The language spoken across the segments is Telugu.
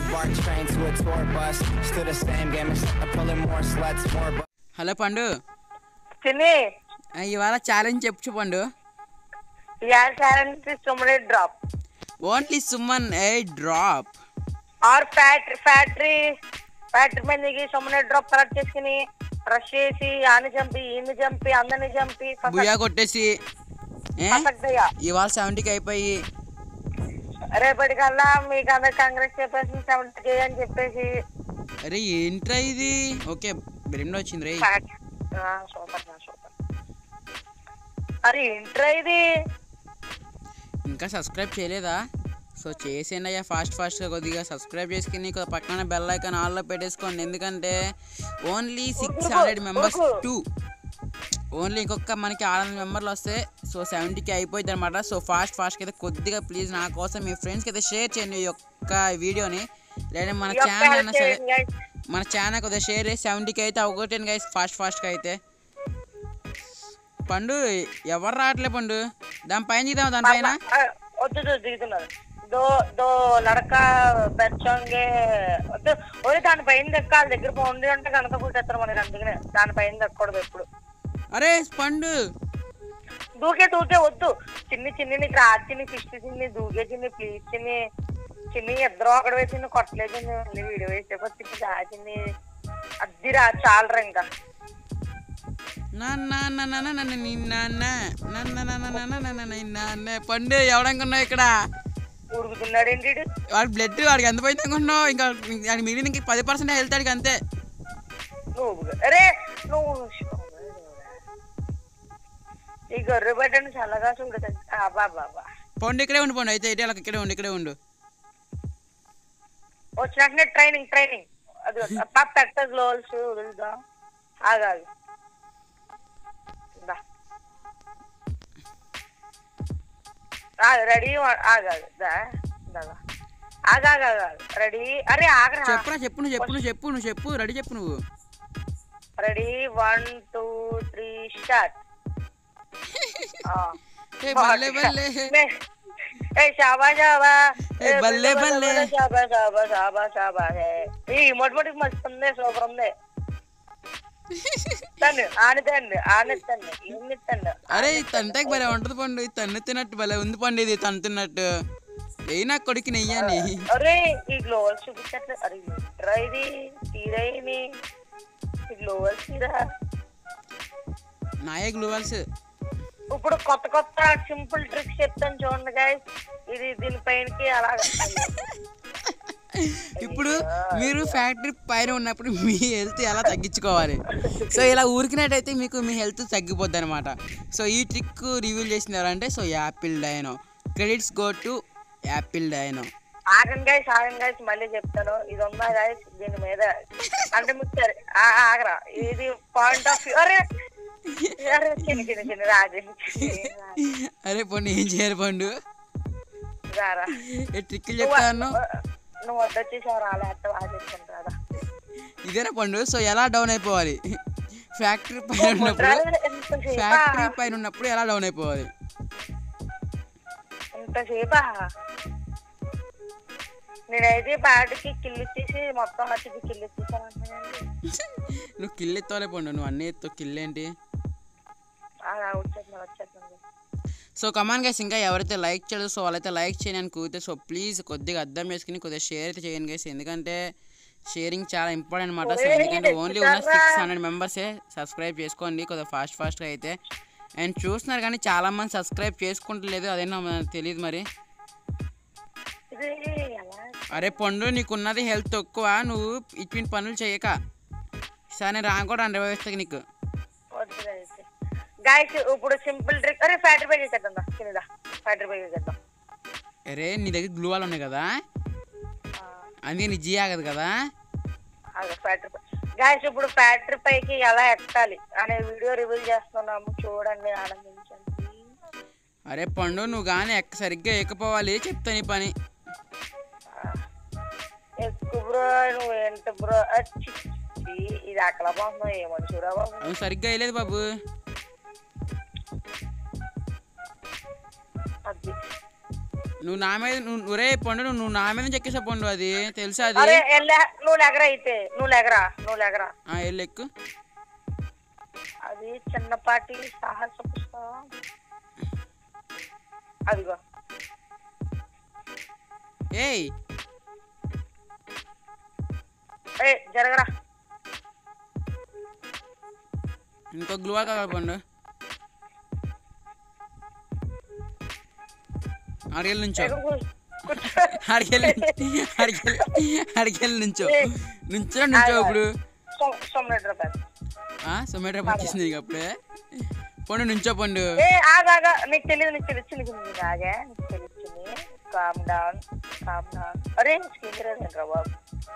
BART train to a tour bus. Still the same game, except I'm pulling more sluts, more bu- hello Pandu Chinni ఆ, ఇవాళ ఛాలెంజ్ చెప్పు పండు యార్ ఛాలెంజ్ సుమడే డ్రాప్ ఓన్లీ సుమన్ ఏ drop or factory factory factory మీద దిగి సుమనే డ్రాప్ కలెక్ట్ చేసుకుని రష్ చేసి ఆని చంపి ఈయన్ని చంపి అందరిని చంపి బుయా కొట్టేసి ఏ పసక్దయ్యా ఇవాళ సెవెంటీకి అయిపోయి రేపటికల్లా మీకు అందరు కాంగ్రెస్ చెప్పేసి సెవెంటీ అని చెప్పేసి అరే ఏంట్రా ఇది ఓకే బ్రెండ్ వచ్చింది రే ఫ్యాక్ట్ సూపర్ సూపర్ అరే ఏంట్రా ఇది ఇంకా సబ్స్క్రైబ్ చేయలేదా సో చేసేయండి ఫాస్ట్ ఫాస్ట్గా కొద్దిగా సబ్స్క్రైబ్ చేసుకుని కొద్దిగా పక్కన బెల్ ఐకాన్ ఆల్లో పెట్టేసుకోండి ఎందుకంటే only six hundred members two only ఇంకొక మనకి ఆరు వందల మెంబర్లు వస్తే సో సెవెంటీకి అయిపోయింది అనమాట సో ఫాస్ట్ ఫాస్ట్గా అయితే కొద్దిగా ప్లీజ్ నా కోసం మీ ఫ్రెండ్స్కి అయితే షేర్ చేయండి ఈ యొక్క వీడియోని లేదా మన ఈ ఒక్క ఛానల్ help అయినా సరే చేయండి guys. మన ఛానల్ కొద్దిగా షేర్ చేసి సెవెంటీకి అయితే అవగొట్టాను గైస్ ఫాస్ట్ ఫాస్ట్గా అయితే పండు ఎవరు రావట్లే పండు దాని పైన చూద్దాం దానిపైన ఆ, వద్దు వద్దు, దిగుతున్నారు దో దో లడక బెచ్చంగే వద్దు ఓన్లీ దాని పైన దక్కాలి దగ్గర బాగుండి అంటే కనుక పుట్టేస్తారు మనకి అందుకనే దాని పైన దక్కకూడదు ఎప్పుడు అరే పండు దూకే దూకే వద్దు చిన్ని చిన్ని నీకు రాదు చిన్ని ఫిష్ చిన్ని దూకే చిన్ని ప్లీజ్ చిన్ని చిన్ని ఇద్దరు అక్కడ వేసి నువ్వు కొట్టలేదు చిన్ని మళ్ళీ వీడియో వేసేపోతే ఇప్పుడు రా చిన్ని అద్ది రా చాలరా ఇంకా నాన్న నాన్న నాన్న నీ నాన్న నాన్న నాన్న నాన్న నాన్న నీ నాన్న పండు ఎవడనుకున్నావు ఇక్కడ ఉరుకుతున్నాడు ఏంటి వీడు? వాడి బ్లడ్ వాడికి ఎంత పోయింది అనుకుంటున్నావు ఇంకా వాడి మిగిలిన ఇంక పది పర్సెంట్ వెళ్తాడు ఇక అంతే నువ్వు అరే నువ్వు ఈ గొర్రె బట్టని చల్లగా చూడదు బాబా పండు ఇక్కడే ఉండు పండు అయితే ఇటే వాళ్ళకి ఇక్కడే ఉండు ఇక్కడే ఉండు వచ్చినట్టునే ట్రైనింగ్ ట్రైనింగ్ అది పాప పెట్టదు లోల్స్ వదులుదా ఆగాలి రెడీ ఆగాలి దా దాగా ఆగాగా రెడీ అరే ఆగరా చెప్పురా చెప్పు నువ్వు చెప్పు నువ్వు చెప్పు నువ్వు చెప్పు రెడీ చెప్పు నువ్వు ready one two three start ఏ బల్లే బల్లే ఏ షాబా షాబా ఏ బల్లే బల్లే. షాబా షాబా షాబా షాబా ఈ మొట్టమొదటి మస్తు ఉంది సూపర్ ఉంది తన్ను ఆనితండి ఆనితండి ఇన్నితండి అరే ఈ తంతకి భలే ఉంటుంది పండు ఈ తన్ను తిన్నట్టు భలే ఉంది పండు ఇది తను తిన్నట్టు ఏ నా కొడుకు నెయ్యని అరే ఈ గ్లోవల్స్ చూపించట్లేదు అరే ఏంట్రా ఇది తీరైని ఈ గ్లోవల్స్ తీరా నాయే గ్లూవల్స్ ఇప్పుడు కొత్త కొత్త సింపుల్ ట్రిక్స్ చెప్తాను చూడండి గైస్ ఇది దీనిపైనకి అలాగా ఇప్పుడు మీరు ఫ్యాక్టరీ పైన ఉన్నప్పుడు మీ హెల్త్ ఎలా తగ్గించుకోవాలి సో ఇలా ఊరికినట్టయితే మీకు మీ హెల్త్ తగ్గిపోద్ది అనమాట సో ఈ ట్రిక్ రివ్యూ చేసింది ఎవరంటే so apple dino credits go to apple dino ఆగండి గైస్ ఆగండి గైస్ మళ్ళీ చెప్తాను ఇది ఉందా గైస్ దీని మీద అంటే మీకు సరే ఆ- ఆగరా ఇది పాయింట్ ఆఫ్ వ్యూ అరే అరే చిన్న చిన్న చిన్న రాజు అరే పండు ఏం చేయాలి పండు రారా ఏ ట్రిక్లు చెప్తాను నువ్వు వద్దొచ్చేసావు రాలే అట్ట ఆలోచించండి రాదా ఇదేనా పండు సో ఎలా డౌన్ అయిపోవాలి ఫ్యాక్టరీ పైన ఉన్నప్పుడు ఎంతసేపా ఫ్యాక్టరీ పైన ఉన్నప్పుడు ఎలా డౌన్ అయిపోవాలి ఎంతసేపా నేనైతే బ్యాట్కి కిల్లు ఇచ్చేసి మొత్తం వచ్చి కిల్లు ఇచ్చేసాను అంటున్నానండి నువ్వు కిల్ ఎత్తాలే పండు నువ్వు అన్నీ ఎత్తావు కిల్ ఏంటి వచ్చేస్తున్నాను వచ్చేస్తున్నాను సో కమాన్ గైస్ ఇంకా ఎవరైతే లైక్ చేయలేదు సో వాళ్ళైతే లైక్ చేయని అని కూతే సో ప్లీజ్ కొద్దిగా అర్థం చేసుకుని కొద్దిగా షేర్ అయితే చేయండి గైస్ ఎందుకంటే షేరింగ్ చాలా ఇంపార్టెంట్ అనమాట సో ఎందుకంటే ఓన్లీ ఉన్న సిక్స్ హండ్రెడ్ మెంబర్సే సబ్స్క్రైబ్ చేసుకోండి కొద్దిగా ఫాస్ట్ ఫాస్ట్గా అయితే అండ్ చూస్తున్నారు కానీ చాలా మంది సబ్స్క్రైబ్ చేసుకుంటలేదు అదేనా మనకు తెలియదు మరి ఇది ఎలా అరే పండు నీకున్నది హెల్త్ తక్కువ నువ్వు ఇటువంటి పనులు చేయక సరే నేను రాకూడదు అండి వ్యవస్థకి నీకు గాయస్ ఇప్పుడు సింపుల్ ట్రిక్ అరే ఫ్యాక్టరీ పై చేద్దాం దా కింద ఫ్యాక్టరీ పై చేద్దాం అరే నీ దగ్గర గ్లూ వాల్ ఉన్నాయి కదా అందుకే నీ జీ ఆగదు కదా ఫ్యాక్టరీ పై గాయస్ ఇప్పుడు ఫ్యాక్టరీ పైకి ఎలా ఎక్కాలి అనే వీడియో రివీల్ చేస్తున్నాము చూడండి ఆనందించండి అరే పండు నువ్వు కానీ ఎక్క సరిగ్గా ఎక్కపోవాలి చెప్తా నీ పని ఎక్కువ బ్రో నువ్వు ఎంత బ్రో అచ్చి, ఛీ, ఇది అక్కడ బాగున్నావు ఏమని చూడా బాబు అవును సరిగ్గా వేయలేదు బాబు అది నువ్వు నా మీద నువ్వు ఒరే పండు నువ్వు నువ్వు నా మీద చెక్కేసా పండు అది తెలుసా అది అరే ఎల్లే నువ్వు లెగరా అయితే నువ్వు లెగరా నువ్వు లెగరా ఆ, వెళ్ళు ఎక్కు అది చిన్నపాటి సాహస పుస్తకం అదిగో ఏయ్ ఏ జరగరా ఇంకో గ్లూవా కావాలి పండు అడిగెళ్ళి నుంచో ఎక్కడ కూర్చో? కూర్చో. అడిగెళ్ళి అడిగెళ్ళి అడిగెళ్ళి నుంచో నుంచో నుంచో ఇప్పుడు సొమ్- సొమ్మిది రూపాయలు సొమాటో వచ్చేసింది నీకు అప్పుడే పండు నుంచో పండు ఏ ఆగాగా నీకు తెలియదు నీకు తెలియదు చిన్న చిన్న ఆగా నీకు తెలిసింది కామ్ డౌన్ కామ్ డౌన్ అరే స్క్రీన్ రా బాబు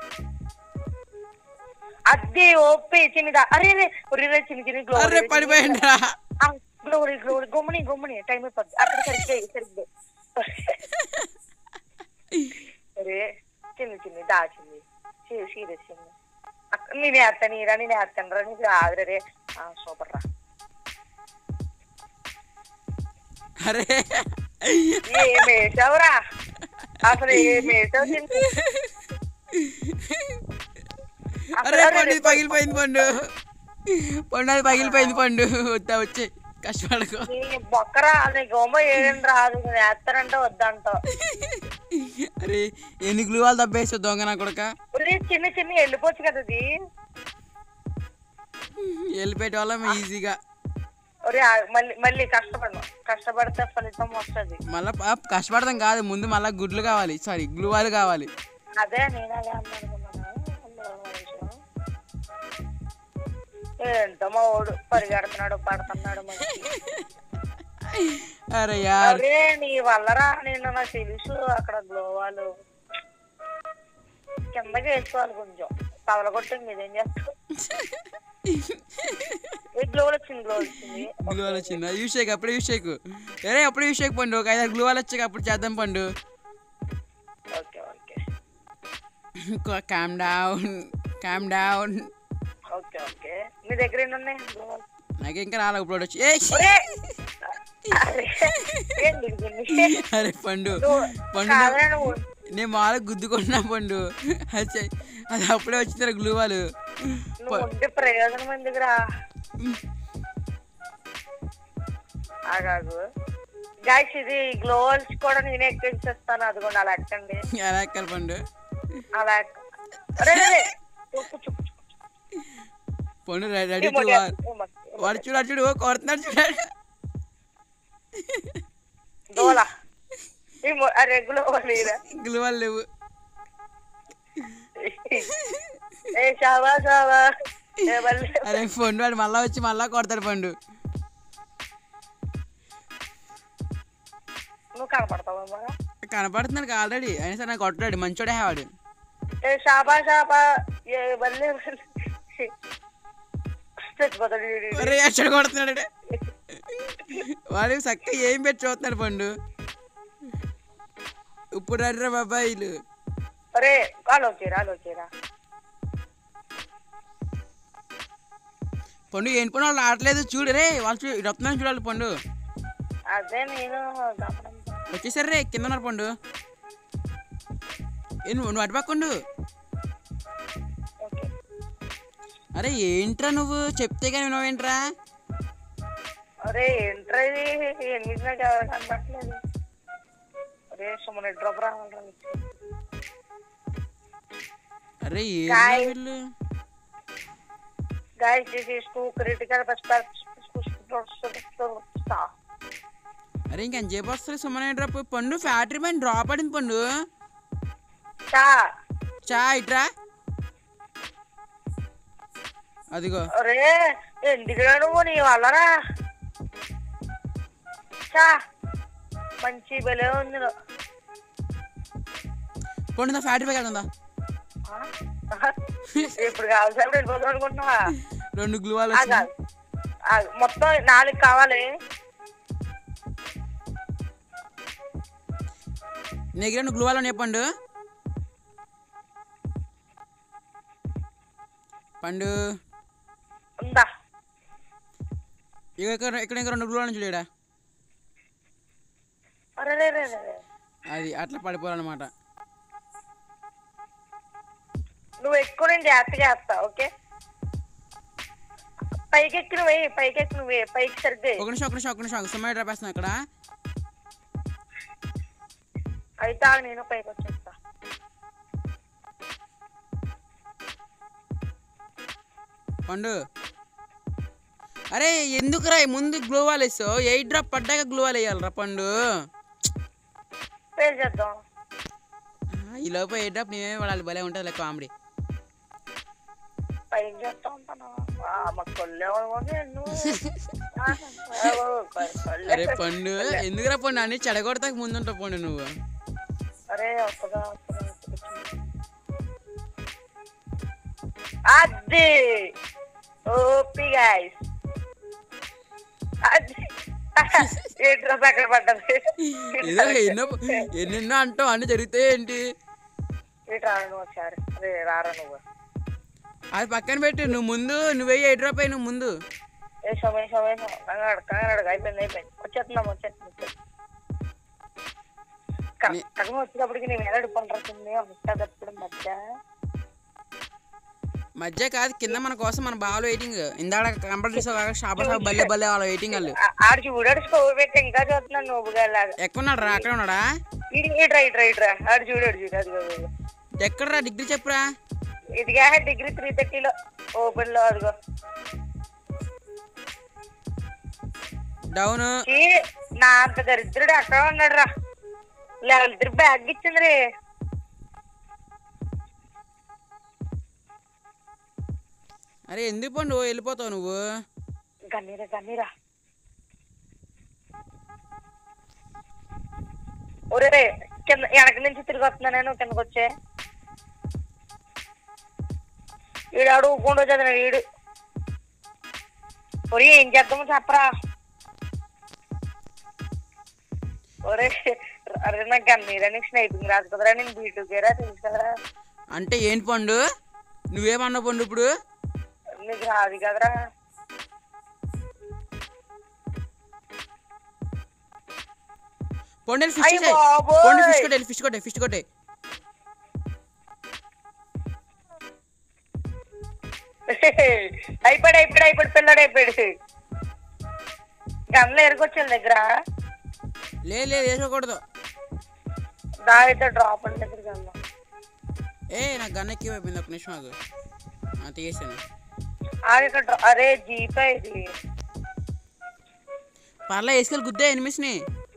అది ఓపి చిన్నదా అరే రే ఒరే రే చిన్న చిన్న గ్లో అరే పడిపోయిండ్రా గ్లోరీ గ్లోరీ గమ్ముని గమ్ముని టైం అయిపోద్ది అక్కడ సరిగ్గా సరిగ్గా అరే చిన్న చిన్న దాచింది సీరియస్ చిన్న అక్క- నేను వేస్తాను నీరా నేను వేస్తాను రా నీకు రాదురా రే సూపర్ రా అరే ఏమేసావురా అసలు ఏమేసావు చిన్న అరే పండు ఇది పగిలిపోయింది పండు పండు అది పగిలిపోయింది పండు వద్దా వచ్చే కష్టపడకు నీ బొక్కరా నీ గోమ ఏం రాదు నేను వేస్తానంటే వద్దంటావు అరే ఎన్ని గ్లూవాలు దబ్బేసావు దొంగ నా కొడక ఒరే చిన్న చిన్న వెళ్ళిపోవచ్చు కదా అది వెళ్ళిపోయే వాళ్ళం ఈజీగా ఒరే ఆ- మళ్ళీ మళ్ళీ కష్టపడను కష్టపడితే ఫలితం వస్తుంది మళ్ళా ప- కష్టపడదాం కాదు ముందు మళ్ళా గుడ్లు కావాలి సారీ గ్లూవాలు కావాలి అదే నేను అదే అన్నాను అందులో మనిషి. ఏంటో మా వాడు పరిగెడుతున్నాడు పడుతున్నాడు మనిషి అరే యార్ అరే నీ వల్లరా నేను నాకు తెలుసు అక్కడ గ్లోవాలు కిందకి వేసుకోవాలి కొంచెం పగలగొట్టింది మీదేం చేస్తావు ఏ గ్లోవల్ వచ్చింది గ్లో వచ్చింది గ్లూవాలు వచ్చింది అది యూస్ చేయకు అప్పుడే యూస్ చేయకు అరే అప్పుడే యూస్ చేయకు పండు ఒక ఐదారు గ్లూవాలు వచ్చాక అప్పుడు చేద్దాం Pandu okay okay calm down calm down okay okay మీ దగ్గర ఎన్ని ఉన్నాయి గ్లోవల్ నాకు ఇంకా రాలే ఇప్పుడు వచ్చి ఏ ఒరే అరే ఏంటి ఇది? అరే పండు నువ్వు పండు కాదురా నువ్వు నేను మామూలుగా గుద్దుకున్నా పండు అది చెయ్- అది అప్పుడే వచ్చింది గ్లూవాలు నువ్వు ఉంటే ప్రయోజనం ఎందుకురా ఆగాగు గాయస్ ఇది గ్లోవల్స్ కూడా నేనే ఎక్కించేస్తాను అదిగోండి అలా ఎక్కండి ఎలా ఎక్కాలి పండు అలా ఎక్క- అరే అరే, అరే. కూర్చో, కూర్చో. పండు రెడీ ఈ టు మొట్ట- వార్ ఈ మొట్ట- ఈ వాడు చూడు వాడు చూడు ఓ కొడుతున్నాడు చూడాడు దోల ఈ మొ- అరే గ్లోవల్ ఇరా గ్లూవాలు లేవు ఏ షావా షావా ఏ మళ్ళీ అరే పండు వాడు మళ్ళా వచ్చి మళ్ళా కొడతాడు పండు నువ్వు కనపడతావా మరి? కనపడుతున్నాడు ఆల్రెడీ అయినా సరే నాకు కొట్టాడు మంచోడే వాడు ఏ షాబా షాబా ఏ మళ్ళీ చచ్చిపోతాడు వీడు. ఒరే ఎక్కడ కొడుతున్నాడు ఈడు. వాడు చక్కగా ఏం పెట్టి చూస్తున్నాడు పండు ఇప్పుడు అడ్రా బాబాయిలు అరే ఆలోచేరా ఆలోచేరా పండు ఏంటి పండు వాళ్ళు ఆడలేదు చూడు రే వాళ్ళు చూడు ఇటు వస్తున్నాను చూడాలి పండు అదే నేను గమనించాను. వచ్చేసారు రే కింద ఉన్నారు పండు ఏ నువ్వు నువ్వు అటుపక్కండు ఓకే అరే ఏంట్రా నువ్వు చెప్తే కానీ నువ్వేంట్రా అరే ఏంట్రా ఇది ఎనిమిది నాకు ఎవరు కనపట్లేదు అరే సుమన్ డ్రాప్ రావాలి అరే Guys. ఏంట్రా వీళ్ళు guys this is too critical perspective అరే ఇంక చెప్పి వస్తుంది సుమన్ డ్రాప్ పండు ఫ్యాక్టరీ పైన డ్రాప్ పడింది పండు చా చా ఇట్రా అదిగో అరే ఎందుకురా నువ్వు నీ వల్లరా చా మంచి బలే ఉంది నువ్వు. పండు నా ఫ్యాక్టరీ పైకి వెళ్తుందా ఆ? ఇప్పుడు కావాల్సి వెళ్ళిపోతాం అనుకుంటున్నావా రెండు గ్లూవాలు ఆగు, వచ్చినాయి ఆగు. ఆగు. మొత్తం నాలుగు కావాలి నీకు రెండు గ్లూవాలు ఉన్నాయి పండు పండు ఉందా ఇక ఇక్కడ ఇక్కడ ఇంకా రెండు గ్లూవాలు చూడడా అరే రే రే రే రే. అది అట్లా పడిపోవాలన్నమాట నువ్వు ఎక్కువ నేను జాగ్రత్త చేస్తా ఓకే పైకి ఎక్కి నువ్వు వేయి పైకి ఎక్కి నువ్వు వేయి పైకి సరిగ్గా వేయి. ఒక నిమిషం ఒక నిమిషం ఒక నిమిషం సుమారు డ్రాప్ వేస్తున్నా ఇక్కడ అయితే ఆగు, నేను పైకి వచ్చేస్తా పండు అరే ఎందుకురా ఈ ముందు గ్లూ వాల్ వేసావు ఎయిట్ డ్రాప్ పడ్డాక గ్లూ వాల్ వేయాలరా పండు పే చేద్దాం ఆ, ఈ లోపు ఎయిట్ డ్రాప్ నేనే వాడాలి భలే ఉంటుంది కామెడీ పైకి చేస్తా ఉంటాను ఆ, మా కొల్లేమో నేను ఆ, కొల్లే. అరే పండు ఎందుకురా పండు అన్ని చెడగొడతాక ముందుంటావు పండు నువ్వు అరే వస్తుందా వస్తుందా, వస్తుందా. అది ఓపి గైస్ అది ఏ డ్రెస్ అక్కడ పడ్డది ఏదో ఎన్నో ఎన్నెన్నో అంటావు అన్ని జరుగుతాయి ఏంటి ఇటు రాను నువ్వు ఒకసారి అరే రారా నువ్వు అది పక్కన పెట్టు నువ్వు ముందు నువ్వే ఎయిట్ డ్రాప్ అయ్యి నువ్వు ముందు ఏ సమయం సమయం కంగాడు కంగాడు అయిపోయింది అయిపోయింది వచ్చేస్తున్నాం వచ్చేస్తున్నాం కరెక్ట్గా వచ్చేటప్పటికి నేను ఎలా పండుతుంది వస్తుంది మధ్య మధ్య కాదు కింద మన కోసం మన బాగా వెయిటింగ్ ఇందాక కంపల్సరీ షాపర్ షాప్ బల్లే బల్లే వాళ్ళ వెయిటింగ్ వాళ్ళు ఆ- ఆడికి ఊడాడు స్కోర్ పెట్టి ఇంకా చూస్తున్నాను నువ్వు లాగా ఎక్కడున్నాడు రా అక్కడ ఉన్నాడా ఇట్రా ఇట్రా ఇట్రా ఆడు చూడు ఆడు చూడు అదిగో అదిగో. ఎక్కడరా డిగ్రీ చెప్పురా ఇదిగా డిగ్రీ త్రీ థర్టీలో ఓపెన్ లో అదిగో డౌన్ ఈ నా అంత దరిద్రుడు అక్కడ ఉన్నాడు రా లెవెల్ త్రీ బ్యాగ్ ఇచ్చింది రే అరే ఎందుకు పండు వెళ్ళిపోతావు నువ్వు గన్నీరా గన్నీరా ఒరే కింద వెనక నుంచి తిరిగి వస్తున్నా నేను కిందకి వచ్చే ఈడు అడుగుకుండా చదివిన ఈడు ఒరే ఏం చేద్దామో చెప్పరా ఒరే అరే నాకు గన్నీరా నీకు స్నైపింగ్ రాదు కదరా నేను బీటుకేరా తెలుసు కదరా అంటే ఏంటి పండు నువ్వేమన్నావు పండు ఇప్పుడు నీకు రాదు కదరా పండు ఫిష్ అయ్య బాబోయ్. పండు ఫిష్ కొట్టే ఫిష్ కొట్టే ఫిష్ కొట్టే అయిపోయాడు అయిపోయాడు అయిపోయాడు పిల్లడు అయిపోయాడు గన్లో ఎరుకొచ్చాను దగ్గర లే లేదు వేసుకోకూడదు దాయితే డ్రాప్ అని దగ్గర గన్లో ఏ నాకు గన్ ఎక్కువ అయిపోయింది ఒక నిమిషం ఆగు ఆ, తీసేసాను ఆగి ఇక్కడ డ్రా- అరే జీపే ఇది పర్లే వేసుకెళ్ళి గుద్దే ఎనిమిస్ని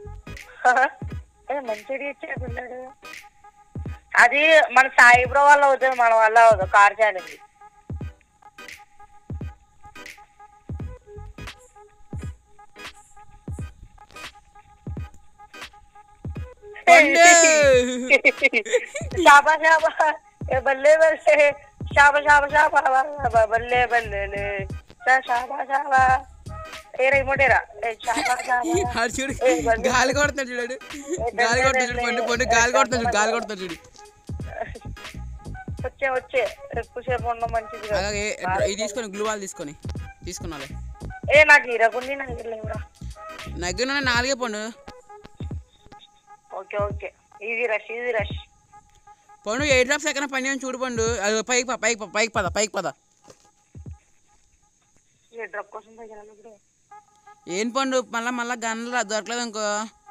ఏ, మంచిది ఇచ్చాడు పిల్లడు అది మన సాయి బ్రో వల్ల అవుతుంది మన వల్ల అవుతుంది కార్ ఛాలెంజ్ పండు షాబా షాబా ఏ బల్లే బల్లే షాబా షాబా షాబా షాబా బల్లే బల్లే లే. షా షాబా షాబా ఏ రిమోటేరా ఏ షాబా షాబా ఆడు చూడు ఏ బల్లే. గాలి కొడుతున్నాడు చూడు గాలి కొడుతున్నాడు చూడు పండు పండు గాలి కొడుతున్నాడు చూడు, గాలి కొడుతున్నాడు చూడు వచ్చే వచ్చే ఎక్కువసేపు ఉండడం మంచిది కాదు. అలాగే ఇది తీసుకొని గ్లూ వాల్ తీసుకొని తీసుకున్నాలే ఏ నాకు ఇరగుంది నాకు లేవురా నగ్గిన నాలుగే Pandu okay okay easy rush easy rush Pandu eight drops ఎక్కడ పని అని చూడు పండు అది పైకి పద పైకి పద పైకి పద పైకి పద ఈ డ్రప్ కోసం తగ్గినాను ఇప్పుడు ఏం పండు మళ్ళా మళ్ళా గన్నులు దొరకలేదు ఇంకో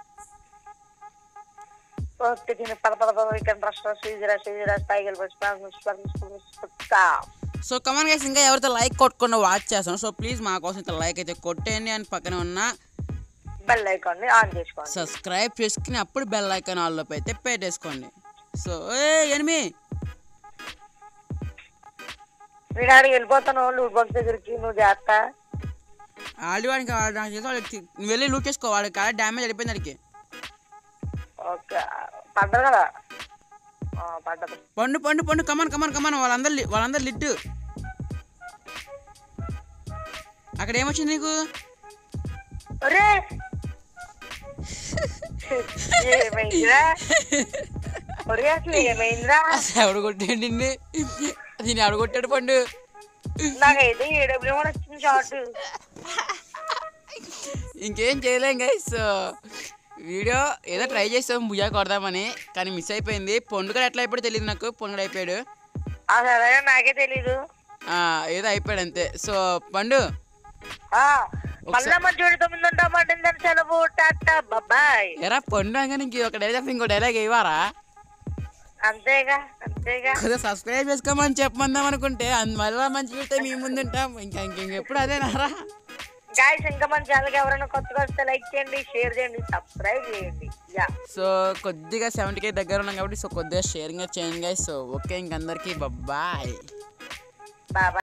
ఓకే దీని పద పద పద ఇక్కడ rush rush easy rush easy rush tiger బస్ పుస్తా సో కమన్ గైస్ ఇంకా ఎవరైతే లైక్ కొట్టకుండా వాచ్ చేస్తాను సో ప్లీజ్ మా కోసం ఇంత లైక్ అయితే కొట్టేయండి అని పక్కన ఉన్న బెల్ ఐకాన్ ఆన్ చేసుకోండి సబ్స్క్రైబ్ చేసుకుని అప్పుడు బెల్ ఐకాన్ ఆల్లోపు అయితే పెట్టేసుకోండి సో ఏ ఎనిమి నేను ఆడికి వెళ్ళిపోతాను లూట్ బాక్స్ దగ్గరికి నువ్వు చేస్తా ఆల్రెడీ వాడికి వాడు నాకు తెలిసి వాడికి నువ్వు వెళ్ళి లూట్ చేసుకో వాడికి కాడ డ్యామేజ్ అయిపోయింది వాడికి ఓకే పడ్డదు కదా ఆ, పడ్డదు పండు పండు పండు కమన్ కమన్ కమన్ వాళ్ళందరు లి- వాళ్ళందరు లిడ్డు అక్కడ ఏమొచ్చింది నీకు ఒరే ఏమైందిరా ఒరే అసలు ఏమైందిరా అసలు ఎవడు కొట్టాడు నిన్ను దీన్ని ఎవడు కొట్టాడు పండు నాకైతే ఏడబ్ల్యూ కూడా వచ్చింది షార్ట్ ఇంకేం చేయలేం గైస్ వీడియో ఏదో ట్రై చేస్తాం భుజా కొడదామని కానీ మిస్ అయిపోయింది పొండుగడ ఎట్లా అయిపోయాడు తెలియదు నాకు పొండుగడ అయిపోయాడు అసలు నాకే తెలీదు ఆ, ఏదో అయిపోయాడు అంతే సో పండు ఆ, మళ్ళా మంచి వీడితో ముందు ఉంటామంటే సెలవు టాటా బాబాయ్ ఎరా పండు అనగా ఇంక ఒక డైలాగ్ ఇంకో డైలాగ్ ఇవ్వరా అంతేగా అంతేగా కొద్దిగా సబ్స్క్రైబ్ చేసుకోమని చెప్పమందాం అనుకుంటే అన్- మళ్ళా మంచి వీడితే మీ ముందు ఉంటాం ఇంకా ఇంకెప్పుడు అదేనారా గాయస్ ఇంకా మన ఛానల్కి ఎవరైనా కొత్తగా వస్తే లైక్ చేయండి షేర్ చేయండి సబ్స్క్రైబ్ చేయండి యా సో కొద్దిగా సెవెంటీ కే దగ్గర ఉన్నాం కాబట్టి సో కొద్దిగా షేరింగ్ చేయండి guys. సో ఓకే ఇంకందరికీ బాయ్ బాబాయ్